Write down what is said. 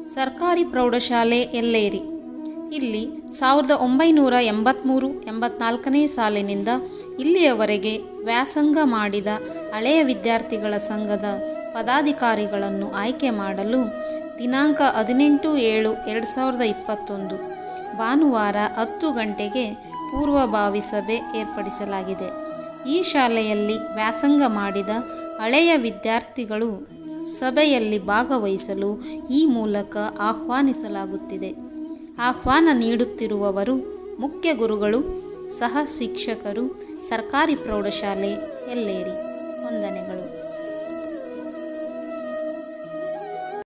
ಸರ್ಕಾರಿ ಪ್ರೌಢಶಾಲೆ ಎಲ್ಲೇರಿ ಇಲ್ಲಿ ಸಾವಿರದ ಒಂಬೈನೂರ ಎಂಬತ್ತ್ಮೂರು ಎಂಬತ್ನಾಲ್ಕನೇ ಸಾಲಿನಿಂದ ಇಲ್ಲಿಯವರೆಗೆ ವ್ಯಾಸಂಗ ಮಾಡಿದ ಹಳೆಯ ವಿದ್ಯಾರ್ಥಿಗಳ ಸಂಘದ ಪದಾಧಿಕಾರಿಗಳನ್ನು ಆಯ್ಕೆ ಮಾಡಲು ದಿನಾಂಕ ಹದಿನೆಂಟು ಏಳು ಎರಡು ಸಾವಿರದ ಇಪ್ಪತ್ತೊಂದು ಭಾನುವಾರ ಹತ್ತು ಗಂಟೆಗೆ ಪೂರ್ವಭಾವಿ ಸಭೆ ಏರ್ಪಡಿಸಲಾಗಿದೆ ಈ ಶಾಲೆಯಲ್ಲಿ ವ್ಯಾಸಂಗ ಮಾಡಿದ ಹಳೆಯ ವಿದ್ಯಾರ್ಥಿಗಳು ಸಭೆಯಲ್ಲಿ ಭಾಗವಹಿಸಲು ಈ ಮೂಲಕ ಆಹ್ವಾನಿಸಲಾಗುತ್ತಿದೆ ಆಹ್ವಾನ ನೀಡುತ್ತಿರುವವರು ಮುಖ್ಯ ಗುರುಗಳು ಸಹ ಶಿಕ್ಷಕರು ಸರ್ಕಾರಿ ಪ್ರೌಢಶಾಲೆ ಎಲ್ಲೇರಿ ವಂದನೆಗಳು